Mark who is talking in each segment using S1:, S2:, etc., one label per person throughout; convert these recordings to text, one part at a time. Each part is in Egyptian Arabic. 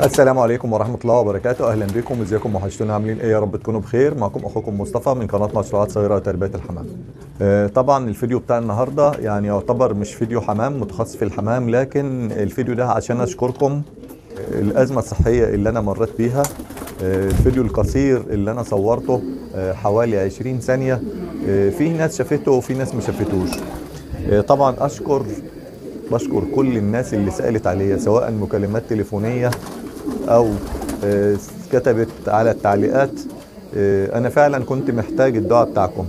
S1: السلام عليكم ورحمة الله وبركاته أهلا بكم ازيكم وحشتونا عاملين ايه يا رب تكونوا بخير معكم أخوكم مصطفى من قناة مشروعات صغيرة وتربية الحمام آه، طبعا الفيديو بتاع النهاردة يعني يعتبر مش فيديو حمام متخصص في الحمام لكن الفيديو ده عشان أشكركم الأزمة الصحية اللي أنا مريت بيها آه، الفيديو القصير اللي أنا صورته آه، حوالي 20 ثانية آه، في ناس شافته وفي ناس ما شافتوش آه، طبعا أشكر بشكر كل الناس اللي سألت عليا سواء مكالمات تليفونية أو آه، كتبت على التعليقات آه، أنا فعلا كنت محتاج الدعاء بتاعكم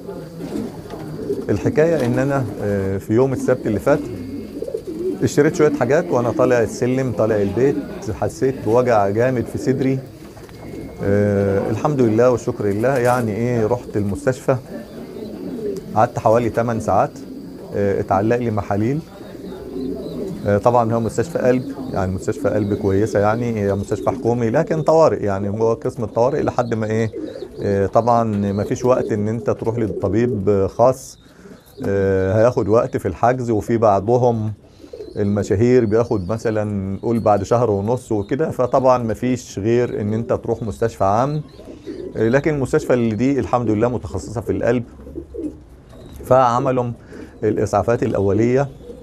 S1: الحكاية إن أنا آه، في يوم السبت اللي فات اشتريت شوية حاجات وأنا طالع السلم طالع البيت حسيت بوجع جامد في صدري آه، الحمد لله والشكر لله يعني إيه رحت المستشفى قعدت حوالي 8 ساعات آه، اتعلق لي محاليل آه، طبعا هو مستشفى قلب يعني مستشفى قلب كويسه يعني هي مستشفى حكومي لكن طوارئ يعني هو قسم الطوارئ لحد ما ايه آه، طبعا ما فيش وقت ان انت تروح للطبيب آه، خاص آه، هياخد وقت في الحجز وفي بعضهم المشاهير بياخد مثلا قول بعد شهر ونص وكده فطبعا ما فيش غير ان انت تروح مستشفى عام آه، لكن المستشفى اللي دي الحمد لله متخصصه في القلب فعملوا الاسعافات الاوليه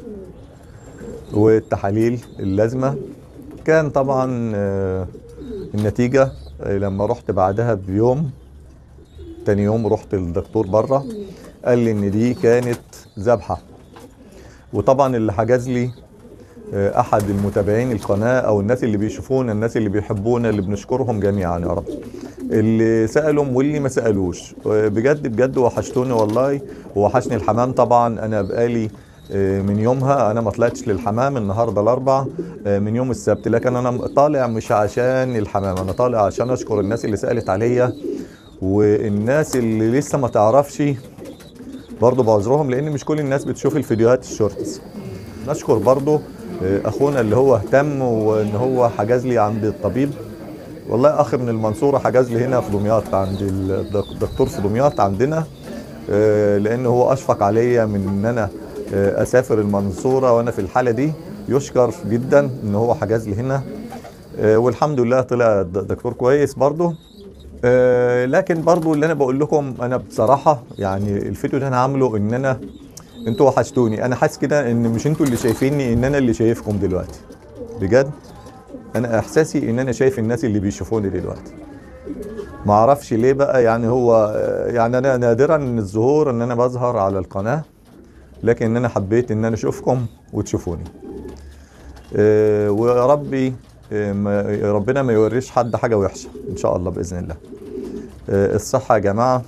S1: والتحاليل اللازمة كان طبعا آه، النتيجة آه، لما رحت بعدها بيوم تاني يوم رحت للدكتور بره قال لي ان دي كانت ذبحة وطبعا اللي حجز لي آه، احد المتابعين القناة او الناس اللي بيشوفونا الناس اللي بيحبونا اللي بنشكرهم جميعا يا رب اللي سألهم واللي ما سألوش آه، بجد بجد وحشتوني والله ووحشني الحمام طبعا انا بقالي آه، من يومها انا ما طلعتش للحمام النهارده الاربع آه، من يوم السبت لكن انا طالع مش عشان الحمام انا طالع عشان اشكر الناس اللي سالت عليا والناس اللي لسه ما تعرفش برضه بعذرهم لان مش كل الناس بتشوف الفيديوهات الشورتس نشكر برضه آه، اخونا اللي هو اهتم وان هو حجز لي عند الطبيب والله اخ من المنصوره حجز لي هنا في دمياط عند الدك- الدكتور في دمياط عندنا آه، لان هو اشفق عليا من ان انا آه، اسافر المنصوره وانا في الحاله دي يشكر جدا ان هو حجز لي هنا آه، والحمد لله طلع د- دكتور كويس برضه آه، لكن برضه اللي انا بقول لكم انا بصراحه يعني الفيديو ده انا عامله ان انا انتوا وحشتوني انا حاسس كده ان مش انتوا اللي شايفيني ان انا اللي شايفكم دلوقتي بجد انا احساسي ان انا شايف الناس اللي بيشوفوني دلوقتي ما اعرفش ليه بقى يعني هو يعني انا نادرا من الظهور ان انا بظهر على القناه لكن انا حبيت ان انا اشوفكم وتشوفوني آه، ويا ربي آه، ما- ربنا ما يوريش حد حاجه وحشه ان شاء الله باذن الله آه، الصحه يا جماعه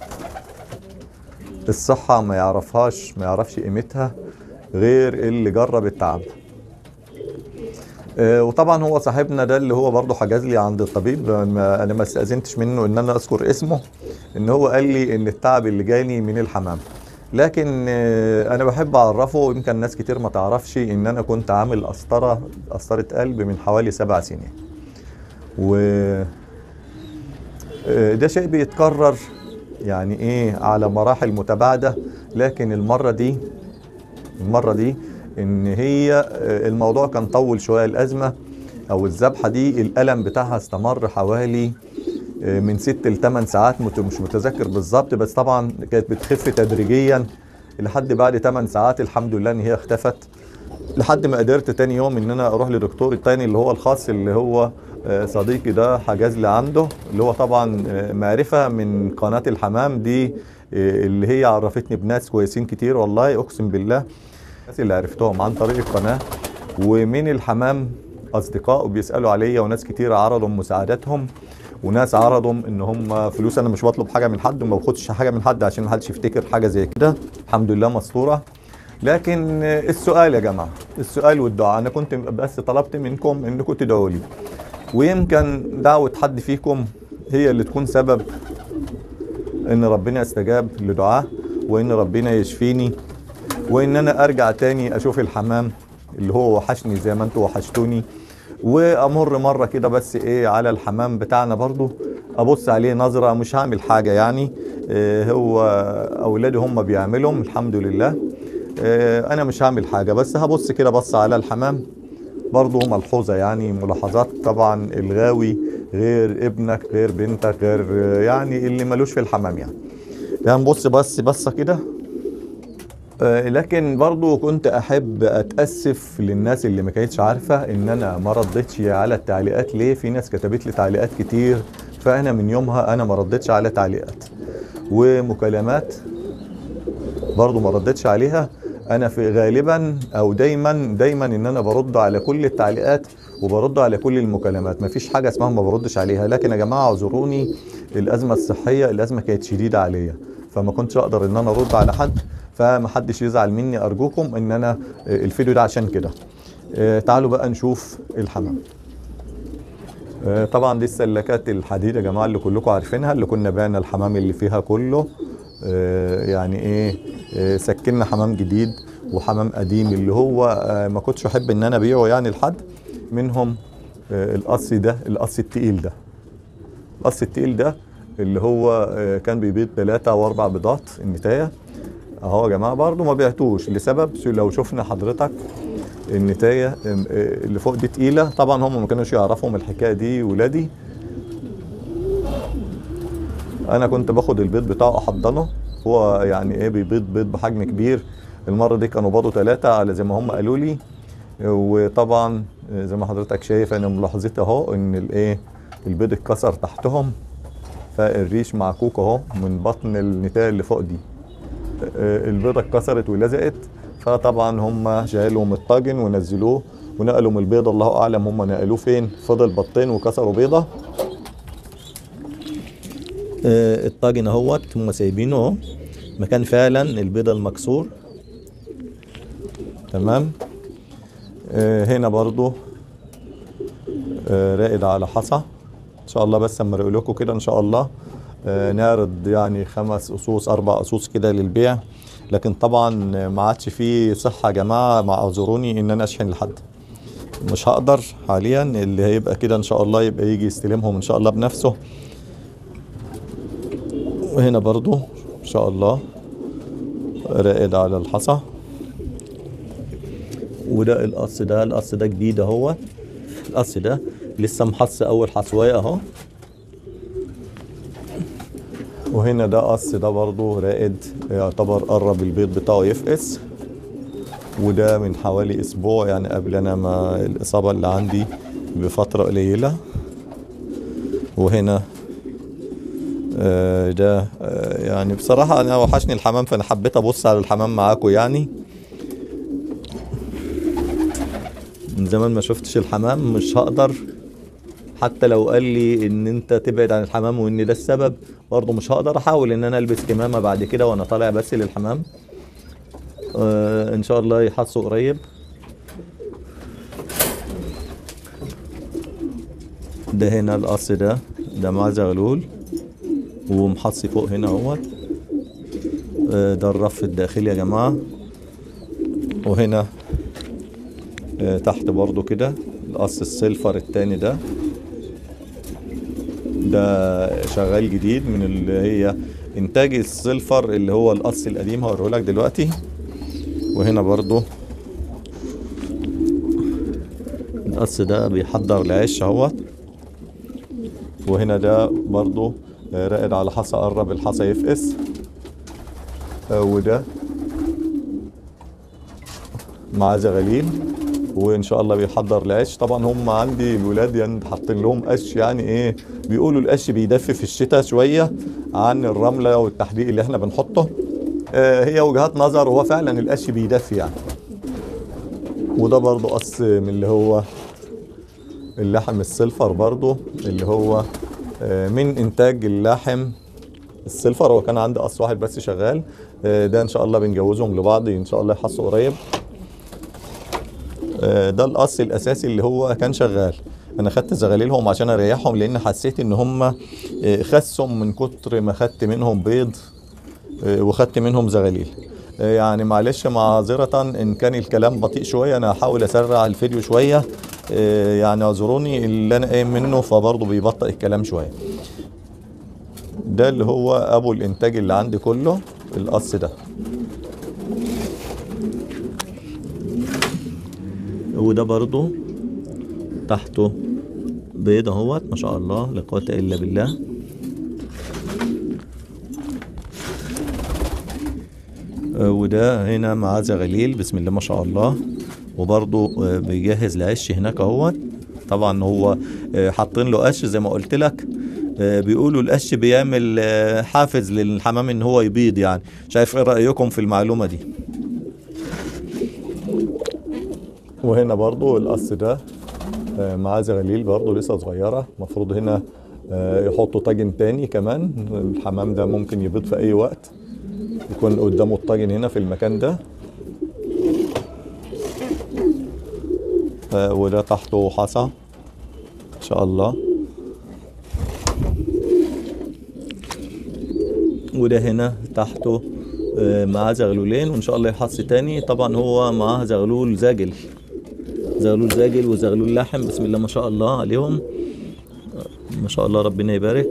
S1: الصحه ما يعرفهاش ما يعرفش قيمتها غير اللي جرب التعب آه، وطبعا هو صاحبنا ده اللي هو برضه حجز لي عند الطبيب ما- انا ما استاذنتش منه ان انا اذكر اسمه ان هو قال لي ان التعب اللي جاني من الحمام لكن آه، انا بحب اعرفه يمكن ناس كتير ما تعرفش ان انا كنت عامل قسطره قسطره قلب من حوالي سبع سنين و آه، ده شيء بيتكرر يعني ايه على مراحل متباعده لكن المره دي المره دي ان هي آه، الموضوع كان طول شويه الازمه او الذبحه دي الالم بتاعها استمر حوالي آه، من ست لثمان ساعات مت- مش متذكر بالظبط بس طبعا كانت بتخف تدريجيا لحد بعد 8 ساعات الحمد لله ان هي اختفت لحد ما قدرت تاني يوم ان انا اروح لدكتور التاني اللي هو الخاص اللي هو آه، صديقي ده حجز لي عنده اللي هو طبعا آه، معرفة من قناة الحمام دي آه، اللي هي عرفتني بناس كويسين كتير والله اقسم بالله الناس اللي عرفتهم عن طريق القناة ومن الحمام اصدقاء بيسالوا عليا وناس كتير عرضوا مساعداتهم وناس عرضوا ان هم فلوس انا مش بطلب حاجه من حد وما باخدش حاجه من حد عشان ما حدش يفتكر حاجه زي كده الحمد لله مستوره لكن السؤال يا جماعه السؤال والدعاء انا كنت بس طلبت منكم انكم تدعوا لي ويمكن دعوه حد فيكم هي اللي تكون سبب ان ربنا يستجاب لدعاه وان ربنا يشفيني وان انا ارجع تاني اشوف الحمام اللي هو وحشني زي ما انتوا وحشتوني وامر مره كده بس ايه على الحمام بتاعنا برضو ابص عليه نظره مش هعمل حاجه يعني إيه هو اولادي هم بيعملهم الحمد لله إيه انا مش هعمل حاجه بس هبص كده بص على الحمام برضو ملحوظة يعني ملاحظات طبعا الغاوي غير ابنك غير بنتك غير يعني اللي ملوش في الحمام يعني يعني بص بس بصة كده آه، لكن برضو كنت احب اتاسف للناس اللي ما كانتش عارفه ان انا ما ردتش على التعليقات ليه في ناس كتبت لي تعليقات كتير فانا من يومها انا ما ردتش على تعليقات ومكالمات برضو ما ردتش عليها انا في غالبا او دايما دايما ان انا برد على كل التعليقات وبرد على كل المكالمات مفيش حاجه اسمها ما بردش عليها لكن يا جماعه اعذروني الازمه الصحيه الازمه كانت شديده عليا فما كنتش اقدر ان انا ارد على حد فما حدش يزعل مني ارجوكم ان انا آه، الفيديو ده عشان كده آه، تعالوا بقى نشوف الحمام آه، طبعا دي السلكات الحديد يا جماعه اللي كلكم عارفينها اللي كنا بعنا الحمام اللي فيها كله آه، يعني ايه آه، سكننا حمام جديد وحمام قديم اللي هو آه، ما كنتش احب ان انا ابيعه يعني لحد منهم آه، القص ده القص التقيل ده القص التقيل ده اللي هو آه، كان بيبيض ثلاثة واربع بيضات النتاية اهو يا جماعة برضو ما بعتوش لسبب لو شفنا حضرتك النتاية آم، آه، اللي فوق دي تقيلة طبعا هم ما كانوش يعرفوا من الحكاية دي ولادي انا كنت باخد البيض بتاعه احضنه هو يعني ايه بيبيض بيض بحجم كبير المره دي كانوا بيضوا ثلاثه على زي ما هم قالوا لي وطبعا زي ما حضرتك شايف انا ملاحظت اهو ان الايه البيض اتكسر تحتهم فالريش معكوك اهو من بطن النتايه اللي فوق دي آه، البيضه اتكسرت ولزقت فطبعا هم شالوا من الطاجن ونزلوه ونقلوا من البيضه الله اعلم هم نقلوه فين فضل بطين وكسروا بيضه آه، الطاجن اهوت هم سايبينه اهو مكان فعلا البيضة المكسور تمام آه، هنا برضو آه، رائد على حصى ان شاء الله بس اما اقول لكم كده ان شاء الله آه، نعرض يعني خمس اسوس اربع اسوس كده للبيع لكن طبعا ما عادش فيه صحه يا جماعه مع اعذروني ان انا اشحن لحد مش هقدر حاليا اللي هيبقى كده ان شاء الله يبقى يجي يستلمهم ان شاء الله بنفسه وهنا برضو ان شاء الله رائد على الحصى وده القص ده القص ده جديد اهو القص ده لسه محص اول حصوايه اهو وهنا ده قص ده برضو رائد يعتبر قرب البيض بتاعه يفقس وده من حوالي اسبوع يعني قبل انا ما الاصابه اللي عندي بفتره قليله وهنا آه، ده آه، يعني بصراحة أنا وحشني الحمام فأنا حبيت أبص على الحمام معاكم يعني من زمان ما شفتش الحمام مش هقدر حتى لو قال لي ان انت تبعد عن الحمام وان ده السبب برضه مش هقدر احاول ان انا البس كمامة بعد كده وانا طالع بس للحمام آه ان شاء الله يحصوا قريب ده هنا القص ده ده مع زغلول ومحصي فوق هنا اهوت آه، ده الرف الداخلي يا جماعة وهنا آه، تحت برضو كده القص السيلفر التاني ده ده شغال جديد من اللي هي انتاج السيلفر اللي هو القص القديم هوريه لك دلوقتي وهنا برضو القص ده بيحضر العيش اهوت وهنا ده برضو آه، رائد على حصى قرب الحصى يفقس آه، وده مع زغاليل وان شاء الله بيحضر العش طبعا هم عندي الولاد يعني حاطين لهم قش يعني ايه بيقولوا القش بيدفي في الشتاء شويه عن الرمله والتحديق اللي احنا بنحطه آه، هي وجهات نظر وهو فعلا القش بيدفي يعني وده برضو قص من اللي هو اللحم السلفر برضو اللي هو آه، من انتاج اللحم السلفر هو كان عندي قص واحد بس شغال آه، ده ان شاء الله بنجوزهم لبعض ان شاء الله يحصوا قريب آه، ده القص الاساسي اللي هو كان شغال انا خدت زغاليلهم عشان اريحهم لان حسيت ان هم آه، خسهم من كتر ما خدت منهم بيض آه، وخدت منهم زغاليل آه، يعني معلش معذرة ان كان الكلام بطيء شوية انا هحاول اسرع الفيديو شوية آه، يعني اعذروني اللي انا قايم منه فبرضه بيبطئ الكلام شوية ده اللي هو ابو الانتاج اللي عندي كله القص ده وده برضه تحته بيض اهوت ما شاء الله لا قوة الا بالله آه، وده هنا معاه زغاليل بسم الله ما شاء الله وبرضه آه، بيجهز لعش هناك اهوت طبعا هو آه، حاطين له قش زي ما قلت لك آه، بيقولوا القش بيعمل آه، حافز للحمام ان هو يبيض يعني شايف ايه رايكم في المعلومه دي وهنا برضو القص ده آه، معاه زغاليل برضو لسه صغيرة المفروض هنا آه، يحطوا طاجن تاني كمان الحمام ده ممكن يبيض في أي وقت يكون قدامه الطاجن هنا في المكان ده آه، وده تحته حصى إن شاء الله وده هنا تحته آه، معاه زغلولين وإن شاء الله يحص تاني طبعا هو معاه زغلول زاجل زغلول زاجل وزغلول لحم بسم الله ما شاء الله عليهم ما شاء الله ربنا يبارك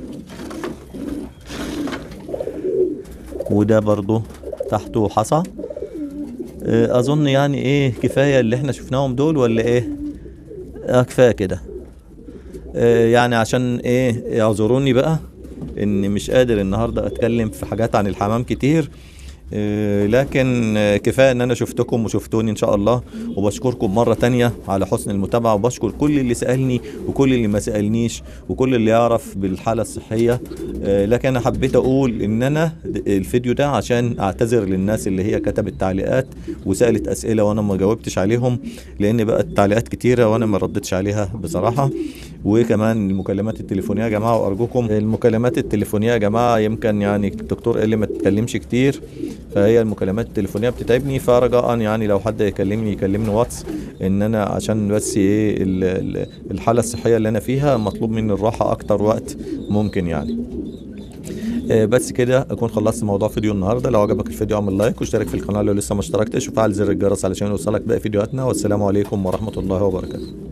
S1: وده برضو تحته حصى آه، اظن يعني ايه كفايه اللي احنا شفناهم دول ولا ايه آه كفايه كده آه، يعني عشان ايه اعذروني بقى ان مش قادر النهارده اتكلم في حاجات عن الحمام كتير آه، لكن آه، كفايه ان انا شفتكم وشفتوني ان شاء الله وبشكركم مره تانية على حسن المتابعه وبشكر كل اللي سالني وكل اللي ما سالنيش وكل اللي يعرف بالحاله الصحيه آه، لكن انا حبيت اقول ان انا د- الفيديو ده عشان اعتذر للناس اللي هي كتبت تعليقات وسالت اسئله وانا ما جاوبتش عليهم لان بقت تعليقات كتيره وانا ما ردتش عليها بصراحه وكمان المكالمات التليفونيه يا جماعه وارجوكم المكالمات التليفونيه يا جماعه يمكن يعني الدكتور قال لي ما تتكلمش كتير فهي المكالمات التليفونيه بتتعبني فرجاء يعني لو حد يكلمني يكلمني واتس ان انا عشان بس ايه ال- ال- الحاله الصحيه اللي انا فيها مطلوب مني الراحه اكتر وقت ممكن يعني آه، بس كده اكون خلصت موضوع فيديو النهارده لو عجبك الفيديو اعمل لايك واشترك في القناه لو لسه ما اشتركتش وفعل زر الجرس علشان يوصلك باقي فيديوهاتنا والسلام عليكم ورحمه الله وبركاته